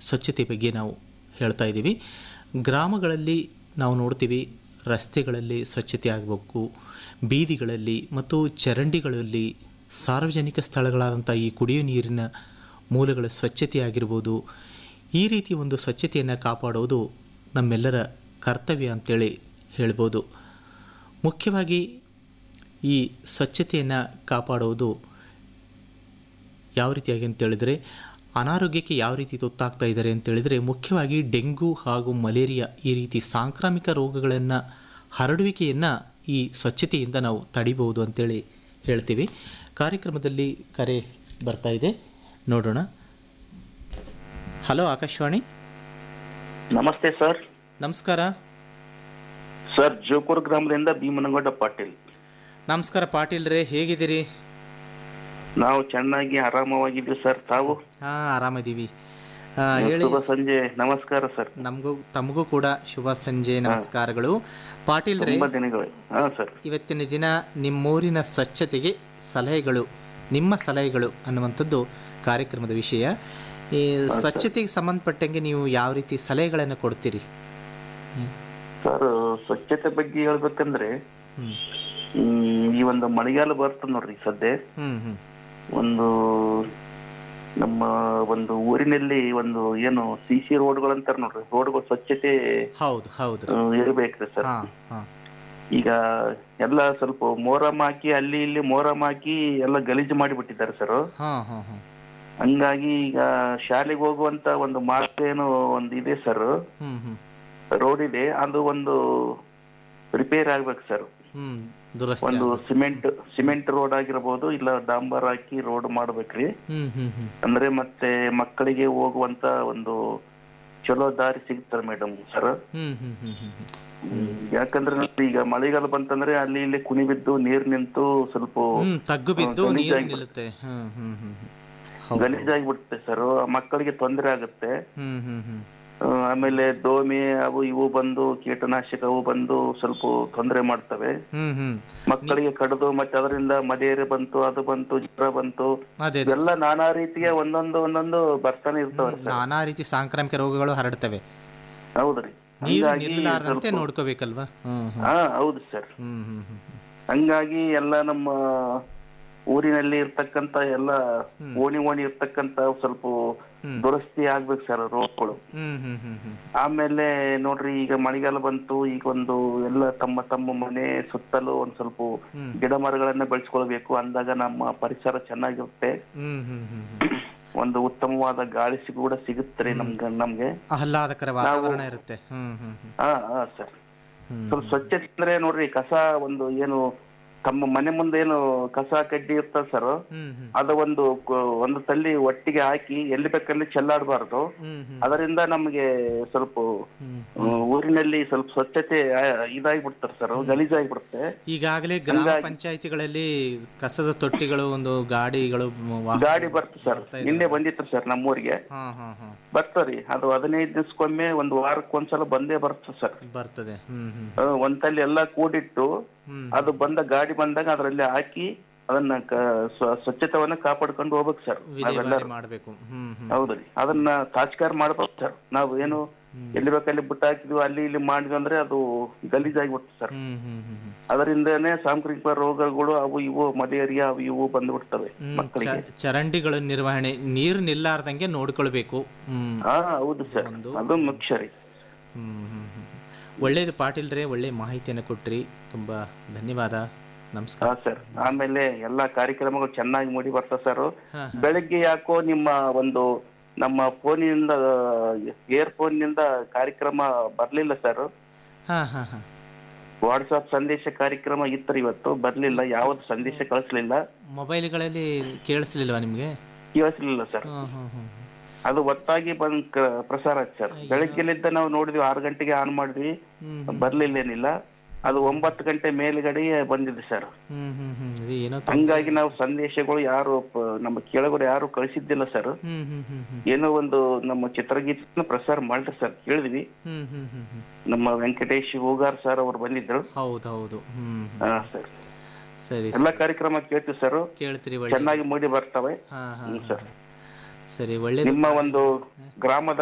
ಸ್ವಚ್ಛತೆ ಬಗ್ಗೆ ನಾವು ಹೇಳ್ತಾ ಇದ್ದೀವಿ ಗ್ರಾಮಗಳಲ್ಲಿ ನಾವು ನೋಡ್ತೀವಿ ರಸ್ತೆಗಳಲ್ಲಿ ಸ್ವಚ್ಛತೆ ಆಗಬೇಕು ಬೀದಿಗಳಲ್ಲಿ ಮತ್ತು ಚರಂಡಿಗಳಲ್ಲಿ ಸಾರ್ವಜನಿಕ ಸ್ಥಳಗಳಾದಂಥ ಈ ಕುಡಿಯೋ ನೀರಿನ ಮೂಲಗಳ ಸ್ವಚ್ಛತೆ ಆಗಿರ್ಬೋದು ಈ ರೀತಿ ಒಂದು ಸ್ವಚ್ಛತೆಯನ್ನು ಕಾಪಾಡೋದು ನಮ್ಮೆಲ್ಲರ ಕರ್ತವ್ಯ ಅಂತೇಳಿ ಹೇಳ್ಬೋದು ಮುಖ್ಯವಾಗಿ ಈ ಸ್ವಚ್ಛತೆಯನ್ನು ಕಾಪಾಡುವುದು ಯಾವ ರೀತಿಯಾಗಿ ಅಂತೇಳಿದರೆ ಅನಾರೋಗ್ಯಕ್ಕೆ ಯಾವ ರೀತಿ ತುತ್ತಾಗ್ತಾ ಇದ್ದಾರೆ ಅಂತೇಳಿದರೆ ಮುಖ್ಯವಾಗಿ ಡೆಂಗು ಹಾಗೂ ಮಲೇರಿಯಾ ಈ ರೀತಿ ಸಾಂಕ್ರಾಮಿಕ ರೋಗಗಳನ್ನು ಹರಡುವಿಕೆಯನ್ನು ಈ ಸ್ವಚ್ಛತೆಯಿಂದ ನಾವು ತಡಿಬಹುದು ಅಂತೇಳಿ ಹೇಳ್ತೀವಿ ಕಾರ್ಯಕ್ರಮದಲ್ಲಿ ಕರೆ ಬರ್ತಾ ಇದೆ ನೋಡೋಣ ಹಲೋ ಆಕಾಶವಾಣಿ ನಮಸ್ತೆ ಸರ್ ನಮಸ್ಕಾರ ಸರ್ ಜೋಕೂರ್ ಗ್ರಾಮದಿಂದ ಭೀಮನಗೌಡ ಪಾಟೀಲ್ ನಮಸ್ಕಾರ ಪಾಟೀಲ್ರೇ ಹೇಗಿದ್ದೀರಿ ನಾವು ಚೆನ್ನಾಗಿ ಆರಾಮವಾಗಿದ್ದೀವಿ ಸರ್ ತಾವು ಹಾಂ ಆರಾಮಿದ್ದೀವಿ ಆ, ಹೇಳಿ ಶುಭ ಸಂಜೆ ನಮಸ್ಕಾರ ಸರ್ ನಮಗೂ ತಮಗೂ ಕೂಡ ಶುಭ ಸಂಜೆ ನಮಸ್ಕಾರಗಳು ಪಾಟೀಲ್ರೇ ತುಂಬಾ ದಿನಗಳು ಹಾ ಸರ್ ಇವತ್ತಿನ ದಿನ ನಿಮ್ಮೂರಿನ ಸ್ವಚ್ಛತೆಗೆ ಸಲಹೆಗಳು ನಿಮ್ಮ ಸಲಹೆಗಳು ಅನ್ನುವಂಥದ್ದು ಕಾರ್ಯಕ್ರಮದ ವಿಷಯ ಈ ಸ್ವಚ್ಛತೆಗೆ ಸಂಬಂಧಪಟ್ಟಂಗೆ ನೀವು ಯಾವ ರೀತಿ ಸಲಹೆಗಳನ್ನು ಕೊಡ್ತೀರಿ ಸರ್ ಸ್ವಚ್ಛತೆ ಬಗ್ಗೆ ಹೇಳ್ಬೇಕಂದ್ರೆ ಹ್ಞೂ ಹ್ಮ್, ಈ ಒಂದು ಮಳೆಗಾಲ ಬರ್ತದ ನೋಡ್ರಿ ಸದ್ಯ ಹ್ಞೂ ಹ್ಞೂ ಒಂದು ನಮ್ಮ ಒಂದು ಊರಿನಲ್ಲಿ ಒಂದು ಏನು ಸಿ ಸಿ ರೋಡ್ಗಳು ಅಂತಾರ ನೋಡ್ರಿ ರೋಡ್ಗಳು ಸ್ವಚ್ಛತೆ ಹೌದು ಹೌದು ಆ, ಇರ್ಬೇಕ್ರಿ ಸರ್ ಹಾಂ ಹಾಂ ಈಗ ಎಲ್ಲ ಸ್ವಲ್ಪ ಮೋರಮ್ ಹಾಕಿ ಅಲ್ಲಿ ಇಲ್ಲಿ ಮೋರಮ್ ಹಾಕಿ ಎಲ್ಲ ಗಲೀಜು ಮಾಡಿಬಿಟ್ಟಿದ್ದಾರೆ ಸರ್ ಹಾಂ ಹಾಂ ಹಾಂ ಹಂಗಾಗಿ ಈಗ ಶಾಲೆಗೆ ಹೋಗುವಂತ ಒಂದು ಮಾರ್ಗ ಏನು ಒಂದು ಇದೆ ಸರ್ ಹ್ಞೂ ಹ್ಞೂ ರೋಡ್ ಇದೆ ಅದು ಒಂದು ರಿಪೇರ್ ಆಗ್ಬೇಕು ಸರ್ ಹ್ಞೂ ದುರಸ್ತಿ ಒಂದು ಸಿಮೆಂಟ್ ಸಿಮೆಂಟ್ ರೋಡ್ ಆಗಿರ್ಬೋದು ಇಲ್ಲ ಡಾಂಬರ್ ಹಾಕಿ ರೋಡ್ ಮಾಡ್ಬೇಕ್ರಿ ಹ್ಞೂ ಹ್ಞೂ ಹ್ಞೂ ಅಂದ್ರೆ ಮತ್ತೆ ಮಕ್ಕಳಿಗೆ ಹೋಗುವಂತ ಒಂದು ಚಲೋ ದಾರಿ ಸಿಗ್ತಾರೆ ಮೇಡಮ್ ಸರ್ ಹ್ಞೂ ಹ್ಞೂ ಹ್ಞೂ ಹ್ಞೂ ಹ್ಞೂ ಯಾಕಂದ್ರೆ ನೋಡಿ ಈಗ ಮಳೆಗಾಲ ಬಂತಂದ್ರೆ ಅಲ್ಲಿ ಇಲ್ಲಿ ಕುಣಿ ಬಿದ್ದು ನೀರ್ ನಿಂತು ಸ್ವಲ್ಪ ಹ್ಞೂ ತಗ್ಗು ಬಿದ್ದು ಗಲೀಜ್ ನೀರು ಆಗ್ಬಿಡುತ್ತೆ. ನಿಲ್ಲುತ್ತೆ ಹ್ಞೂ ಹ್ಞೂ ಹ್ಞೂ ಹ್ಞೂ ಹೌದು ಗಲೀಜಾಗ್ಬಿಡುತ್ತೆ ಸರ್ ಮಕ್ಕಳಿಗೆ ತೊಂದರೆ ಆಗುತ್ತೆ ಹ್ಞೂ ಹ್ಞೂ ಹ್ಞೂ ಆ, ಆಮೇಲೆ ದೋಮೆ ಅವು ಇವು ಬಂದು ಕೀಟನಾಶಕ ಅವು ಬಂದು ಸ್ವಲ್ಪ ತೊಂದರೆ ಮಾಡ್ತವೆ ಹ್ಞೂ ಹ್ಞೂ ಮಕ್ಕಳಿಗೆ ಕಡಿದು ಮತ್ತೆ ಅದರಿಂದ ಮಲೇರಿಯಾ ಬಂತು ಅದು ಬಂತು ಜ್ವರ ಬಂತು ಅದೇ ಅದೇ. ಎಲ್ಲ ನಾನಾ ರೀತಿಯ ಒಂದೊಂದು ಒಂದೊಂದು ಬರ್ತಾನೆ ಇರ್ತಾವೆ ಸರ್ ನಾನಾ ರೀತಿ ಸಾಂಕ್ರಾಮಿಕ ರೋಗಗಳು ಹರಡ್ತವೆ ಹೌದ್ರಿ ನೀರು ಹಂಗಾಗಿ ನಿಲ್ಲಾರ್ದಂತೆ ಸ್ವಲ್ಪ- ನೋಡ್ಕೋಬೇಕಲ್ವಾ ಹ್ಮ್ ಹ್ಮ್ ಹಾ ಹೌದು ಸರ್ ಹ್ಮ್ ಹ್ಮ್ ಹ್ಮ್ ಹ್ಮ್. ಹಂಗಾಗಿ ಎಲ್ಲ ನಮ್ಮ ಊರಿನಲ್ಲಿ ಇರ್ತಕ್ಕಂತ ಎಲ್ಲ ಓಣಿ ಓಣಿ ಇರ್ತಕ್ಕಂತ ಸ್ವಲ್ಪ ಹ್ಮ್. ದುರಸ್ತಿ ಆಗ್ಬೇಕು ಸರ್ ರೋಡ್ಗಳು ಹ್ಮ್ ಹ್ಮ್ ಹ್ಮ್ ಹ್ಮ್ ಆಮೇಲೆ ನೋಡ್ರಿ ಈಗ ಮಳೆಗಾಲ ಬಂತು ಈಗ ಒಂದು ಎಲ್ಲ ತಮ್ಮ ತಮ್ಮ ಮನೆ ಸುತ್ತಲೂ ಒಂದ್ ಸ್ವಲ್ಪ ಹ್ಮ್. ಗಿಡ ಮರಗಳನ್ನ ಬೆಳೆಸ್ಕೊಳ್ಬೇಕು ಅಂದಾಗ ನಮ್ಮ ಪರಿಸರ ಚೆನ್ನಾಗಿರುತ್ತೆ ಹ್ಮ್ ಹ್ಮ್ ಹ್ಮ್ ಹ್ಮ್. ಒಂದು ಉತ್ತಮವಾದ ಗಾಳಿ ಸಿಗ್- ಕೂಡ ಸಿಗುತ್ತೆ ನಮ್ಗೆ ನಮ್ಗೆ ಆಹ್ಲಾದಕರ ವಾತಾವರಣ ಇರುತ್ತೆ ಹ್ಮ್ ಹ್ಮ್ ಹ್ಮ್ ಹಾ ಹಾ ಸರ್ ಹ್ಮ್ ಸ್ವಲ್ಪ ಸ್ವಚ್ಛತೆ ಅಂದ್ರೆ ನೋಡ್ರಿ ಕಸ ಒಂದು ಏನು ತಮ್ಮ ಮನೆ ಮುಂದೆ ಏನು ಕಸ ಕಡ್ಡಿ ಇರ್ತದೆ ಸರ್ ಹ್ಮ್ ಹ್ಮ್ ಅದ ಒಂದು ಕ- ಒಂದು ತಲ್ಲಿ ಒಟ್ಟಿಗೆ ಹಾಕಿ ಎಲ್ಲಿ ಬೇಕಲ್ಲಿ ಚೆಲ್ಲಾಡಬಾರ್ದು ಹ್ಮ್ ಹ್ಮ್ ಅದರಿಂದ ನಮಗೆ ಸ್ವಲ್ಪ ಹ್ಮ್ ಆ, ಊರಿನಲ್ಲಿ ಸ್ವಲ್ಪ ಸ್ವಚ್ಛತೆ ಆ, ಇದಾಗ್ಬಿಡ್ತಾರೆ ಸರ್ ಗಲೀಜಾಗ್ಬಿಡುತ್ತೆ ಈಗಾಗಲೇ ಗ್ರಾಮ ಪಂಚಾಯಿತಿಗಳಲ್ಲಿ ಕಸದ ತೊಟ್ಟಿಗಳು ಒಂದು ಗಾಡಿಗಳು ಮ- ವಾಹನ- ಗಾಡಿ ಬರ್ತು ಸರ್ ಬರ್ತಾ ಇದೆ. ನಿನ್ನೆ ಬಂದಿತ್ತು ಸರ್ ನಮ್ಮೂರಿಗೆ ಹಾ ಹಾ ಹಾ ಬರ್ತರಿ ಅದು ಹದಿನೈದು ದಿವ್ಸಕ್ಕೊಮ್ಮೆ ಒಂದು ವಾರಕ್ಕೆ ಒಂದ್ಸಲ ಬಂದೇ ಬರ್ತದೆ ಸರ್ ಬರ್ತದೆ ಹ್ಮ್ ಹ್ಮ್ ಆ, ಒಂದ್ ತಲ್ಲಿ ಎಲ್ಲಾ ಕೂಡಿಟ್ಟು ಹ್ಮ್ ಅದು ಬಂದ ಗಾಡಿ ಬಂದಾಗ ಅದರಲ್ಲಿ ಹಾಕಿ ಅದನ್ನ ಕ- ಸ್ವ- ಸ್ವಚ್ಛತವನ್ನ ಕಾಪಾಡ್ಕೊಂಡು ಹೋಗ್ಬೇಕು ಸರ್ ನಾವೆಲ್ಲ ವಿಲೇವಾರಿ ಮಾಡ್ಬೇಕು ಹ್ಮ್ ಹ್ಮ್ ಹೌದ್ರಿ ಅದನ್ನ ತಾತ್ಕಾರ ಮಾಡ್ಬೇಕು ಸರ್ ನಾವು ಏನು ಎಲ್ಲಿ ಬೇಕಲ್ಲಿ ಬಿಟ್ಟು ಹಾಕಿದ್ವಿ ಅಲ್ಲಿ ಇಲ್ಲಿ ಮಾಡಿದ್ವಿ ಅಂದ್ರೆ ಅದು ಗಲೀಜಾಗ್ಬಿಡ್ತು ಸರ್ ಹ್ಮ್ ಹ್ಮ್ ಹ್ಮ್ ಹ್ಮ್ ಅದರಿಂದನೇ ಸಾಂಕ್ರಾಮಿಕ ರೋಗಗಳು ಅವು ಇವು ಮಲೇರಿಯಾ ಅವು ಇವು ಬಂದ್ಬಿಡ್ತವೆ ಹ್ಮ್, ಮಕ್ಕಳಿಗೆ ಚ- ಚರಂಡಿಗಳ ನಿರ್ವಹಣೆ ನೀರು ನಿಲ್ಲಾರ್ದಂಗೆ ನೋಡ್ಕೊಳ್ಬೇಕು ಹ್ಮ್ ಹಾ ಹೌದು ಸರ್ ಒಂದು- ಅದು ಮುಖ್ಯ ರೀ ಹ್ಮ್, ಹ್ಮ್, ಹ್ಮ್. ಒಳ್ಳೇದು ಪಾಟೀಲ್ರೇ ಒಳ್ಳೆ ಮಾಹಿತಿಯನ್ನು ಕೊಟ್ರಿ ತುಂಬಾ ಧನ್ಯವಾದ ನಮಸ್ಕಾರ ಹಾ ಸರ್ ಆಮೇಲೆ ಎಲ್ಲಾ ಕಾರ್ಯಕ್ರಮಗಳು ಚೆನ್ನಾಗಿ ಮೂಡಿ ಬರ್ತದೆ ಸರ್ ಹಾ, ಬೆಳಗ್ಗೆ ಯಾಕೋ ನಿಮ್ಮ ಒಂದು ನಮ್ಮ ಫೋನಿನಿಂದ ಏರ್ ಫೋನ್ನಿಂದ ಕಾರ್ಯಕ್ರಮ ಬರ್ಲಿಲ್ಲ ಸರ್ ಹಾ ಹಾ ಹಾ ವಾಟ್ಸ್ಆಪ್ ಸಂದೇಶ ಕಾರ್ಯಕ್ರಮ ಇತ್ತರಿ ಇವತ್ತು ಬರ್ಲಿಲ್ಲ ಯಾವ್ದು ಸಂದೇಶ ಕಳಿಸ್ಲಿಲ್ಲ ಮೊಬೈಲ್ಗಳಲ್ಲಿ ಕೇಳಿಸ್ಲಿಲ್ವಾ ನಿಮಗೆ ಕೇಳಿಸ್ಲಿಲ್ಲ ಸರ್ ಹ್ಮ್ ಹ್ಮ್ ಹ್ಮ್ ಅದು ಒತ್ತಾಗಿ ಬಂದ್ ಕ- ಪ್ರಸಾರ ಆಯ್ತು ಸರ್ ಬೆಳಗ್ಗೆಲಿದ್ದ ನಾವು ನೋಡಿದ್ವಿ ಆರು ಗಂಟೆಗೆ ಆನ್ ಮಾಡಿದ್ವಿ ಹ್ಮ್ ಬರ್ಲಿಲ್ಲ ಏನಿಲ್ಲ ಅದು ಒಂಬತ್ತು ಗಂಟೆ ಮೇಲ್ಗಡೆ ಬಂದಿದೆ ಸರ್ ಹ್ಮ್ ಹ್ಮ್ ಹ್ಮ್ ಇದು ಏನೋ ತೊಂದ್ರೆ- ಹಂಗಾಗಿ ನಾವು ಸಂದೇಶಗಳು ಯಾರು ಪ- ನಮ್ಮ ಕೇಳಗರು ಯಾರು ಕಳಿಸಿದ್ದಿಲ್ಲ ಸರ್ ಹ್ಮ್ ಹ್ಮ್ ಹ್ಮ್ ಹ್ಮ್ ಏನೋ ಒಂದು ನಮ್ಮ ಚಿತ್ರಗೀತ ಪ್ರಸಾರ ಮಾಡ್ರಿ ಸರ್ ಕೇಳಿದ್ವಿ ಹ್ಮ್ ಹ್ಮ್ ಹ್ಮ್ ಹ್ಮ್ ನಮ್ಮ ವೆಂಕಟೇಶ್ ಹೂಗಾರ್ ಸರ್ ಅವ್ರು ಬಂದಿದ್ರು ಹೌದು ಹೌದು ಹ್ಮ್ ಹ್ಮ್. ಹಾ ಸರ್ ಸರಿ ಎಲ್ಲಾ ಕಾರ್ಯಕ್ರಮ ಕೇಳ್ತೀವಿ ಸರ್ ಕೇಳ್ತೀರಿ ಒಳ್ಳೆ ಚೆನ್ನಾಗಿ ಮೂಡಿ ಬರ್ತವೆ ಹಾ ಹಾ ಹ್ಮ್ ಸರ್ ಸರಿ ಒಳ್ಳೇದು ನಿಮ್ಮ ಒಂದು ಗ್ರಾಮದ